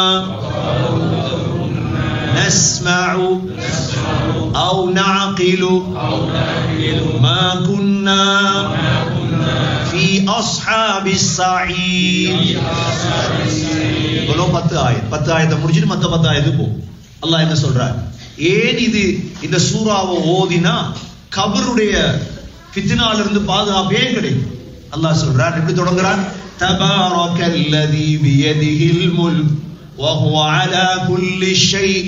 نسمع أو نعقل ما كنا في أصحاب السعير இவ்வளவு பத்து ஆயத் பத்து ஆயத்தை முடிச்சுட்டு மத்த பத்து ஆயத்து போ அல்லாஹ் என்ன சொல்றார் ஏன் இது இந்த சூறாவை ஓதினா கபருடைய ஃபித்னால இருந்து பாதுகாப்பு ஏன் கிடைக்கும் அல்லாஹ் சொல்றார் எப்படி தொடங்குறான் தபாரக்கல்லதி பியதிஹில் முல்க் وهو على كل شيء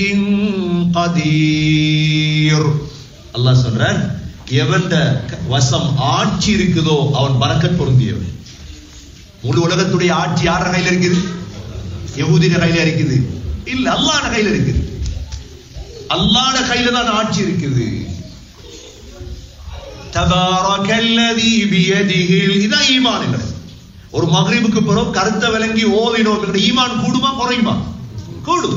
قدير அல்லாஹ் சொல்றார் எவன்ட வசம் ஆட்சி இருக்குதோ அவன் பறக்கத் பொருந்தியவன் முழு உலகத்துடைய ஆட்சி யார கையில இருக்குது யகூதின கையில இருக்குது இல்ல அல்லாஹ்ட கையில இருக்குது அல்லாஹ்ட கையில தான் ஆட்சி இருக்குது தபாரக்கல்லதி பியதிஹில் இதான் ஈமான் என்கிறது ஒரு மகரிபுக்கு பிறகு கருத்தை விளங்கி ஓதினோம் என்கிற ஈமான் கூடுமா குறையுமா கூடும்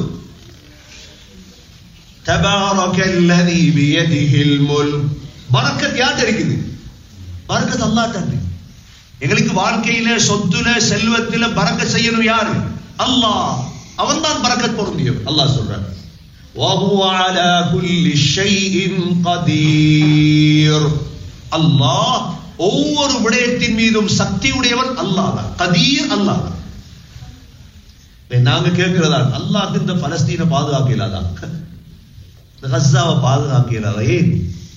தபாரக்கல்லதி பியதிஹில் முல்க் பரக்கத் யார்ட்ட இருக்குது பரக்கத் அல்லாஹ்ட்ட இருக்கு எங்களுக்கு வாழ்க்கையில சொத்துல செல்வத்தில பறக்க செய்யணும் யாரு அல்லாஹ் அவன் தான் பறக்கத் பொருந்தியவன் அல்லாஹ் சொல்றான் وهو على كل شيء قدير அல்லாஹ் ஒவ்வொரு விடயத்தின் மீதும் சக்தி உடையவன் அல்லாஹ் தான் கதீர் அல்லாஹ் தான் இப்ப நாங்க கேட்கிறதா அல்லாஹ் இந்த பலஸ்தீனை பாதுகாக்க இயலாதா இந்த கஸ்ஸாவை பாதுகாக்க இயலாதா ஏன்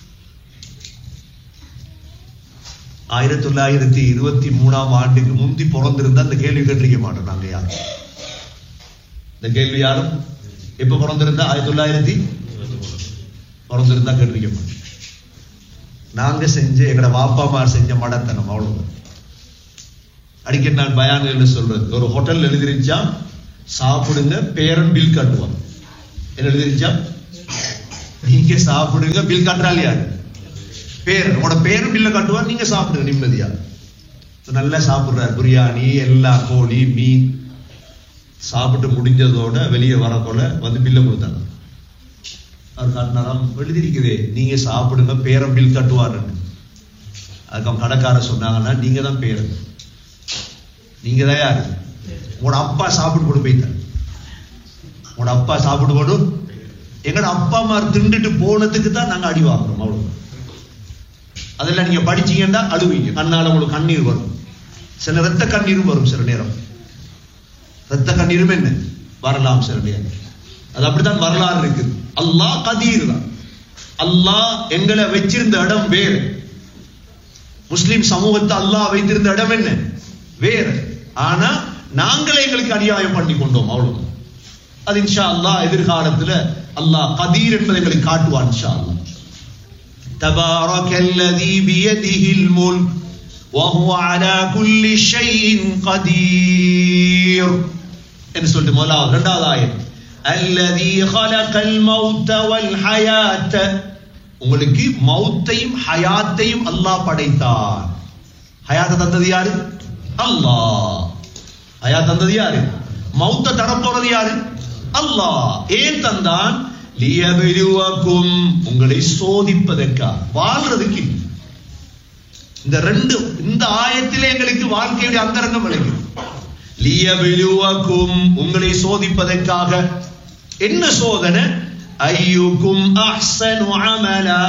ஆயிரத்தி தொள்ளாயிரத்தி இருபத்தி மூணாம் ஆண்டுக்கு முந்தி பிறந்திருந்தா இந்த கேள்வி கேட்டிருக்க மாட்டோம் நாங்க யாரும் இந்த கேள்வி யாரும் எப்ப பிறந்திருந்தா ஆயிரத்தி தொள்ளாயிரத்தி பிறந்திருந்தா கேட்டிருக்க மாட்டோம் நாங்க செஞ்ச எங்கட வாப்பாமா செஞ்ச மடத்தனம் அவ்வளவுதான் அடிக்கடி நான் பயான்கள் சொல்றது ஒரு ஹோட்டல் எழுதிருச்சா சாப்பிடுங்க பேரன் பில் கட்டுவான் என்ன எழுதிருச்சா நீங்க சாப்பிடுங்க பில் கட்டுறாள் யாரு பேர் உங்களோட பேரும் பில்ல கட்டுவார் நீங்க சாப்பிடுங்க நிம்மதியா நல்லா சாப்பிடுறாரு பிரியாணி எல்லா கோழி மீன் சாப்பிட்டு முடிஞ்சதோட வெளியே வரக்கொள்ள வந்து பில்ல கொடுத்தாங்க அவர் காட்டினாராம் எழுதிருக்குதே நீங்க சாப்பிடுங்க பேரம் பில் கட்டுவாருன்னு அதுக்கு அவங்க கடைக்கார சொன்னாங்கன்னா நீங்க தான் பேரன் நீங்க தான் யாரு உங்களோட அப்பா சாப்பிட்டு கொண்டு போயிட்டார் உங்களோட அப்பா சாப்பிட்டு போடு எங்கட அப்பா அம்மா திண்டுட்டு போனதுக்கு தான் நாங்க அடி வாங்குறோம் அவ்வளவு அதெல்லாம் நீங்க படிச்சீங்கன்னா அழுவீங்க கண்ணால உங்களுக்கு கண்ணீர் வரும் சில ரத்த கண்ணீரும் வரும் சில நேரம் ரத்த கண்ணீரும் என்ன வரலாம் சில நேரம் அது அப்படித்தான் வரலாறு இருக்குது அல்லாஹ் கதீர் தான் அல்லாஹ் எங்களை வச்சிருந்த இடம் வேறு முஸ்லிம் சமூகத்தை அல்லாஹ் வைத்திருந்த இடம் என்ன வேறு ஆனா நாங்களே எங்களுக்கு அநியாயம் பண்ணி கொண்டோம் அவ்வளவு அது இன்ஷா அல்லாஹ் எதிர்காலத்துல அல்லாஹ் கதீர் என்பதை எங்களுக்கு காட்டுவான் இன்ஷா அல்லாஹ் تبارك الذي بيده الملك وهو على كل شيء قدير என்ன சொல்லிட்டு முதலாவது இரண்டாவது ஆயத் الذي خلق الموت والحياة உங்களுக்கு மௌத்தையும் ஹயாத்தையும் அல்லாஹ் படைத்தார் ஹயாத்தை தந்தது யாரு அல்லாஹ் ஹயாத் தந்தது யாரு மௌத்த தரப்போறது யாரு அல்லாஹ் ஏன் தந்தான் லியபிலுவக்கும் உங்களை சோதிப்பதற்கா வாழ்றதுக்கு இந்த ரெண்டு இந்த ஆயத்திலே எங்களுக்கு வாழ்க்கையுடைய அந்தரங்கம் விளங்கும் லியபிலுவக்கும் உங்களை சோதிப்பதற்காக என்ன சோதனை ஐயுக்கும் அஹ்சனு அமலா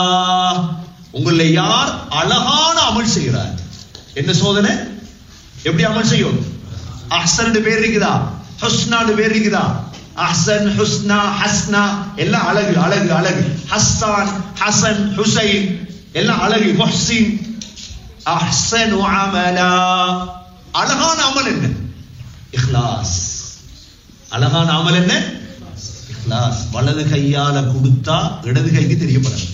உங்களை யார் அழகான அமல் செய்கிறார் என்ன சோதனை எப்படி அமல் செய்யும் அஹ்சன் பேர் இருக்குதா ஹுஸ்னான்னு பேர் இருக்குதா அஹ்சன் ஹுஸ்னா ஹஸ்னா எல்லாம் அழகு அழகு அழகு ஹஸ்ஸான் ஹசன் ஹுசைன் எல்லாம் அழகு முஹ்சின் அஹ்சனு அமலா அழகான அமல் என்ன இஹ்லாஸ் அழகான அமல் என்ன இஹ்லாஸ் வலது கையால கொடுத்தா இடது கைக்கு தெரியப்படாது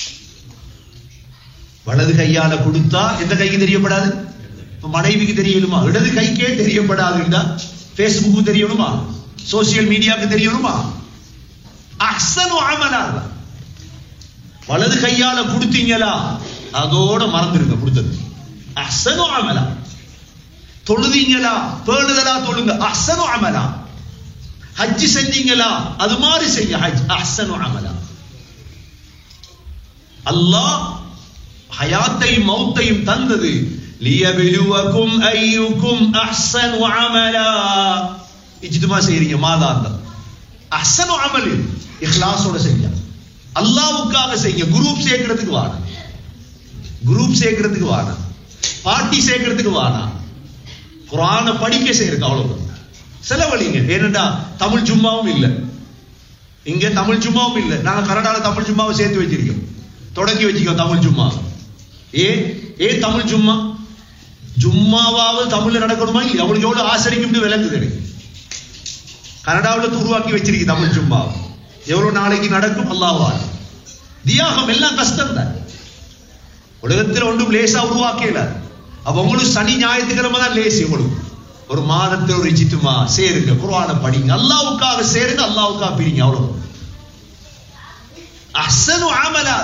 வலது கையால கொடுத்தா எந்த கைக்கு தெரியப்படாது இப்ப மனைவிக்கு தெரியணுமா இடது கைக்கே தெரியப்படாதுன்னா பேஸ்புக்கு தெரியணுமா சோசியல் மீடியாவுக்கு தெரியணுமா அஹ்சனு அமலா வலது கையால கொடுத்தீங்களா அதோட மறந்துருங்க கொடுத்தது அஹ்சனு அமலா தொழுதீங்களா பேணுதலா தொழுங்க அஹ்சனு அமலா ஹஜ் செஞ்சீங்களா அது மாதிரி செய்ய ஹஜ் அஹ்சனு அமலா அல்லாஹ் ஹயாத்தையும் மௌத்தையும் தந்தது லியபிலுவக்கும் ஐயுக்கும் அஹ்சனு அமலா இஜ்துமா செய்றீங்க மாதாந்தம் அஹ்சனு அமலி இஹ்லாஸோட செய்யுங்க அல்லாஹ்வுக்காக செய்யுங்க குரூப் சேர்க்கிறதுக்கு வானா குரூப் சேர்க்கிறதுக்கு வானா பார்ட்டி சேர்க்கிறதுக்கு வானா குரானை படிக்க செய்யறதுக்கு அவ்வளவுதான் செலவழிங்க ஏனென்றா தமிழ் ஜும்மாவும் இல்ல இங்க தமிழ் ஜும்மாவும் இல்ல நாங்க கனடால தமிழ் ஜும்மாவை சேர்த்து வச்சிருக்கோம் தொடங்கி வச்சுக்கோ தமிழ் ஜும்மா ஏ ஏ தமிழ் ஜும்மா ஜும்மாவாவது தமிழ்ல நடக்கணுமா இல்லையா அவளுக்கு எவ்வளவு ஆசரிக்கும் விளங்குது எனக்கு கனடாவில் உருவாக்கி வச்சிருக்கு தமிழ் ஜும்மா எவ்வளவு நாளைக்கு நடக்கும் அல்லாஹ்வா தியாகம் எல்லாம் கஷ்டம் தான் உலகத்தில் ஒன்றும் லேசா உருவாக்கல அப்ப உங்களுக்கு சனி ஞாயிற்றுக்கிழமை தான் லேசி உங்களுக்கு ஒரு மாதத்தில் ஒரு இச்சித்துமா சேருங்க குர்ஆனை படிங்க அல்லாவுக்காக சேருங்க அல்லாவுக்காக பிரிங்க அவ்வளவு அஹ்சனு அமலா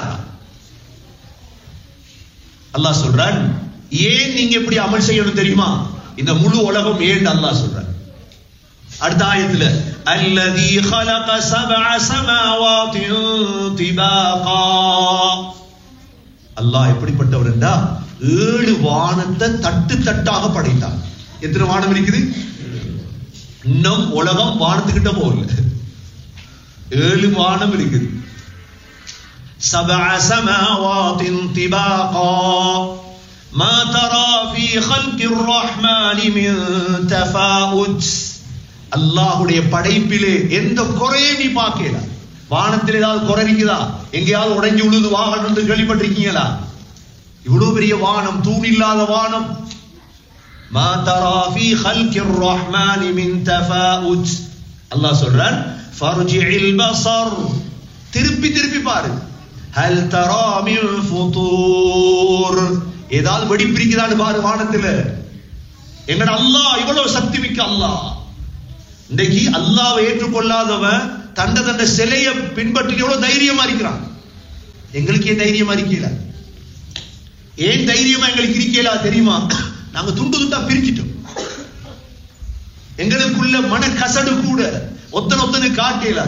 அல்லாஹ் சொல்றான் ஏன் நீங்க இப்படி அமல் செய்யணும் தெரியுமா இந்த முழு உலகம் ஏன் அல்லாஹ் சொல்றான் அடுத்த ஆயத்துல அல்லதி خلق سبع سماوات طباقا அல்லாஹ் எப்படிப்பட்டவர் என்றா ஏழு வானத்தை தட்டு தட்டாக படைத்தான் எத்தனை வானம் இருக்குது இன்னும் உலகம் வானத்துக்கிட்ட போகல ஏழு வானம் இருக்குது سبع سماوات طباقا ما ترى في خلق الرحمن من تفاوت அல்லாஹுடைய படைப்பிலே எந்த குறையும் நீ பார்க்கல வானத்தில் ஏதாவது குறை இருக்குதா எங்கேயாவது உடைஞ்சு விழுது வாகனம் என்று கேள்விப்பட்டிருக்கீங்களா இவ்வளவு பெரிய வானம் தூண் இல்லாத வானம் ما ترى في خلق الرحمن من تفاوت அல்லாஹ் சொல்றான் فارجع البصر திருப்பி திருப்பி பாரு هل ترى من فطور ஏதாவது வெடிப்பு இருக்குதான்னு பாரு வானத்துல எங்கட அல்லாஹ் இவ்வளவு சக்தி மிக்க அல்லாஹ் இன்றைக்கு அல்லாவை ஏற்றுக்கொள்ளாதவன் தண்ட தண்ட சிலையை பின்பற்றி எவ்வளவு தைரியமா இருக்கிறான் எங்களுக்கு ஏன் தைரியமா இருக்கல ஏன் தைரியமா எங்களுக்கு இருக்கலா தெரியுமா நாங்க துண்டு துண்டா பிரிச்சிட்டோம் எங்களுக்குள்ள மன கசடு கூட ஒத்தன ஒத்தனு காட்டல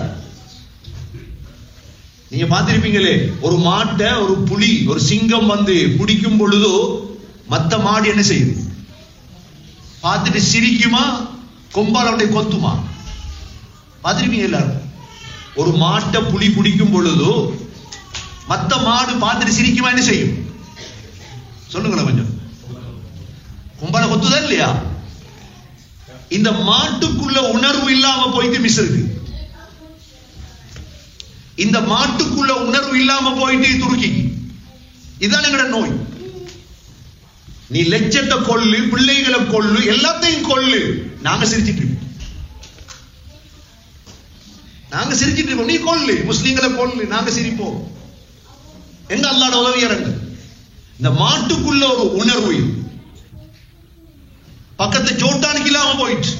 நீங்க பார்த்திருப்பீங்களே ஒரு மாட்டை ஒரு புலி ஒரு சிங்கம் வந்து பிடிக்கும் பொழுதோ மத்த மாடு என்ன செய்யுது பார்த்துட்டு சிரிக்குமா கொம்பால் அவனை கொத்துமா பார்த்திருப்பீங்க எல்லாரும் ஒரு மாட்டை புலி பிடிக்கும் பொழுதோ மத்த மாடு பார்த்துட்டு சிரிக்குமா என்ன செய்யும் சொல்லுங்களேன் கொஞ்சம் கும்பல கொத்துதா இல்லையா இந்த மாட்டுக்குள்ள உணர்வு இல்லாம போயிட்டு மிஸ் இருக்கு இந்த மாட்டுக்குள்ள உணர்வு இல்லாம போயிட்டு துருக்கி இதுதான் எங்கட நோய் நீ லட்சத்தை கொல்லு பிள்ளைகளை கொல்லு எல்லாத்தையும் கொல்லு நாங்க சிரிச்சிட்டு இருக்கோம் நாங்க சிரிச்சிட்டு இருக்கோம் நீ கொல்லு முஸ்லீம்களை கொல்லு நாங்க சிரிப்போம் எங்க அல்லாட உதவி இறங்கு இந்த மாட்டுக்குள்ள ஒரு உணர்வு இது. பக்கத்து ஜோட்டானுக்கு இல்லாம போயிட்டு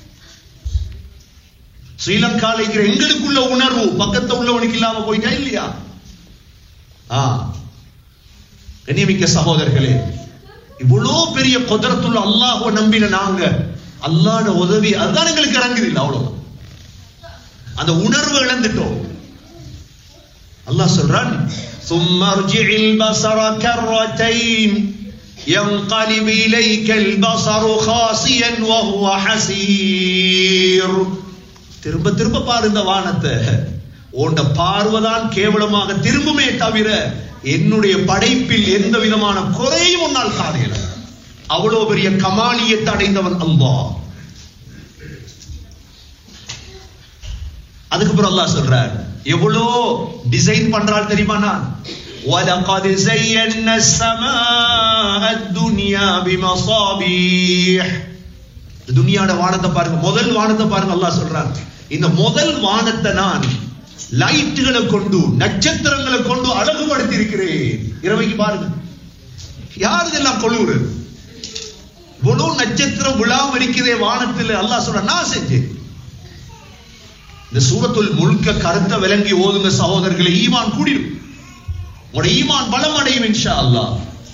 ஸ்ரீலங்கால இருக்கிற எங்களுக்குள்ள உணர்வு பக்கத்துல உள்ளவனுக்கு இல்லாம போயிட்டா இல்லையா ஆ கண்ணியமிக்க சகோதரர்களே இவ்வளோ பெரிய குதிரத்துள்ள அல்லாஹ்வை நம்பின நாங்க அல்லாஹ்ட உதவி அதுதான் எங்களுக்கு இறங்குது இல்லை அவ்வளவுதான் அந்த உணர்வு இழந்துட்டோம் அல்லாஹ் சொல்றான் ثم ارجع البصر كرتين ينقلب إليك البصر خاسيا وهو حسير திரும்ப திரும்ப பாரு இந்த வானத்தை உன்ட பார்வைதான் கேவலமாக திரும்புமே தவிர என்னுடைய படைப்பில் எந்த விதமான குறையும் உன்னால் காணல அவ்வளவு பெரிய கமாலியத்தை அடைந்தவன் அல்லாஹ் அதுக்கப்புறம் அல்லாஹ் சொல்றார் எவ்வளோ டிசைன் பண்றாள் தெரியுமா நான் وَلَقَدْ زَيَّنَّا السَّمَاءَ الدُّنْيَا بِمَصَابِيحِ துனியாட வானத்தை பாருங்க முதல் வானத்தை பாருங்க அல்லாஹ் சொல்றான் இந்த முதல் வானத்தை நான் லைட்டுகளை கொண்டு நட்சத்திரங்களை கொண்டு அழகுபடுத்தி இருக்கிறேன் இரவைக்கு பாருங்க யார் இதெல்லாம் கொள்ளுறது இவ்வளவு நட்சத்திரம் விழாம இருக்கிறதே வானத்தில் அல்லாஹ் சொல்ற நான் செஞ்சேன் இந்த சூரத்துல் முழுக்க கருத்தை விளங்கி ஓதுங்க சகோதரர்களை ஈமான் கூடிடும் உங்களோட ஈமான் பலம் அடையும் இன்ஷா அல்லாஹ்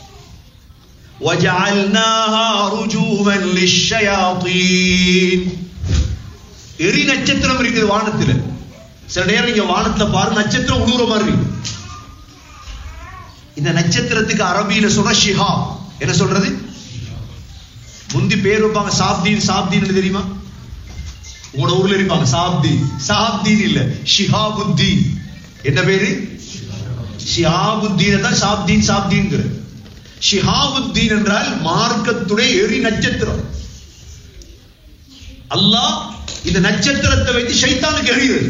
وجعلناها رجوما للشياطين எரி நட்சத்திரம் இருக்குது வானத்துல சில நேரம் நீங்க வானத்துல பாரு நட்சத்திரம் உழுவுற மாதிரி இருக்கு. இந்த நட்சத்திரத்துக்கு அரபியில சொல்ற ஷிஹா என்ன சொல்றது முந்தி பேர் வைப்பாங்க சாப்தீன் சாப்தீன் தெரியுமா உங்களோட ஊர்ல இருப்பாங்க சாப்தீன் சாப்தீன் இல்ல ஷிஹாபுத்தீன் என்ன பேரு ஷிஹாபுத்தீன் தான் சாப்தீன் சாப்தீன்கிற ஷிஹாபுத்தீன் என்றால் மார்க்கத்துடைய எரி நட்சத்திரம் அல்லாஹ் இந்த நட்சத்திரத்தை வைத்து ஷைத்தானுக்கு எரியுது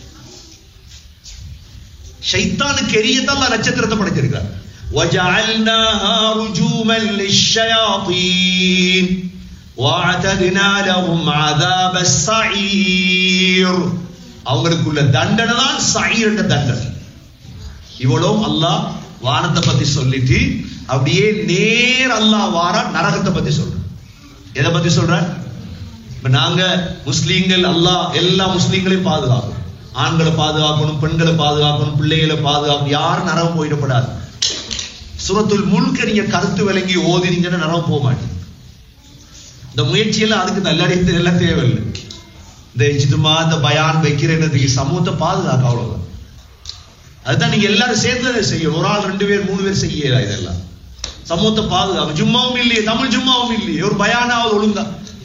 ஷைத்தானுக்கு எரியத்தான் அல்லாஹ் நட்சத்திரத்தை படைச்சிருக்கார் وجعلناها رجوما للشياطين واعتدنا لهم عذاب السعير அவங்களுக்குள்ள தண்டனை தான் சயீர் என்ற தண்டனை இவ்வளவு அல்லாஹ் வானத்தை பத்தி சொல்லிட்டு அப்படியே நேர் அல்லாஹ் வாரா நரகத்தை பத்தி சொல்றான் எதை பத்தி சொல்றான் இப்ப நாங்க முஸ்லீம்கள் அல்லாஹ் எல்லா முஸ்லீம்களையும் பாதுகாக்கணும் ஆண்களை பாதுகாக்கணும் பெண்களை பாதுகாக்கணும் பிள்ளைகளை பாதுகாக்கணும் யாரும் நரகம் போயிடப்படாது சுரத்துல் முழுக்க நீங்க கருத்து விளங்கி ஓதினீங்கன்னா நரகம் போக மாட்டீங்க இந்த முயற்சியெல்லாம் அதுக்கு நல்லடி எல்லாம் தேவையில்லை இந்த இஜ்துமா இந்த பயான் வைக்கிறதுக்கு சமூகத்தை பாதுகாக்க அவ்வளவுதான் அதுதான் நீங்க எல்லாரும் சேர்ந்து அதை செய்யணும் ஒரு ஆள் ரெண்டு பேர் மூணு பேர் செய்யலாம் இதெல்லாம் சமூகத்தை பாதுகாக்க ஜும்மாவும் இல்லையே தமிழ் ஜும்மாவும் இல்லையே ஒரு பயானாவது ஒழுங்கா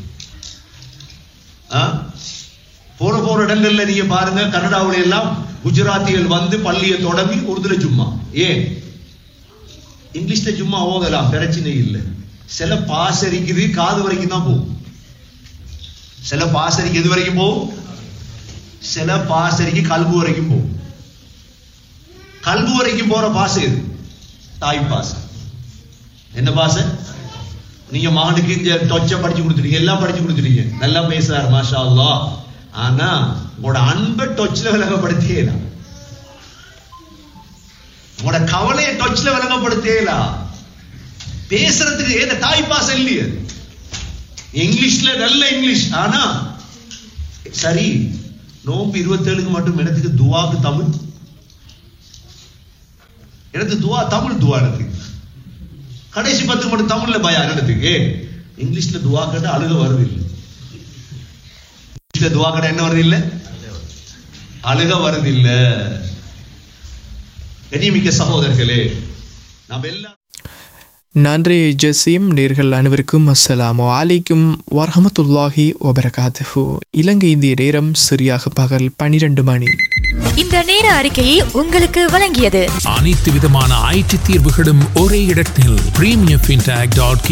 ஆ? போற போற இடங்கள்ல நீங்க பாருங்க கனடாவுல எல்லாம் குஜராத்திகள் வந்து பள்ளியை தொடங்கி உருதுல ஜும்மா ஏன் இங்கிலீஷ்ல ஜும்மா ஓதலாம் பிரச்சனை இல்லை சில பாஸ் அரிக்குது காது வரைக்கும் தான் போகும் சில பாஸ் அரிக்கு எது வரைக்கும் போகும் சில பாஸ் அரிக்கு கல்பு வரைக்கும் போகும் கல்பு வரைக்கும் போற பாஸ் எது தாய் பாஸ் என்ன பாஸ் நீங்க மகனுக்கு இந்த டொச்ச படிச்சு கொடுத்துட்டீங்க எல்லாம் படிச்சு கொடுத்துட்டீங்க நல்லா பேசுறாரு மாஷா அல்லாஹ் ஆனா உங்களோட அன்பை டொச்ல விளங்கப்படுத்தியலாம் உங்களோட கவலையை டொச்ல விளங்கப்படுத்தேலாம் பேசுறதுக்கு ஏத தாய் பாசம் இல்லையே இங்கிலீஷ்ல நல்ல இங்கிலீஷ் ஆனா சரி நோம்பு இருபத்தேழுக்கு மட்டும் இடத்துக்கு துவாக்கு தமிழ் எனக்கு துவா தமிழ் துவா எனக்கு கடைசி பத்து மட்டும் தமிழ்ல பயா இடத்துக்கு இங்கிலீஷ்ல துவா கேட்டா அழுக வருது இல்லை இங்கிலீஷ்ல துவா கேட்டா என்ன வருது இல்ல அழுக வருது இல்ல கண்ணியமிக்க சகோதரர்களே நாம் எல்லாம் நன்றி ஜசீம் நேர்கள் அனைவருக்கும் அஸ்ஸலாமு அலைக்கும் வரஹமத்துல்லாஹி வபரகாத்துஹு இலங்கை இந்திய நேரம் சரியாக பகல் பனிரெண்டு மணி இந்த நேர அறிக்கையை உங்களுக்கு வழங்கியது அனைத்து விதமான ஐடி தீர்வுகளும் ஒரே இடத்தில் பிரீமியம் ஃபின்டாக் டாட்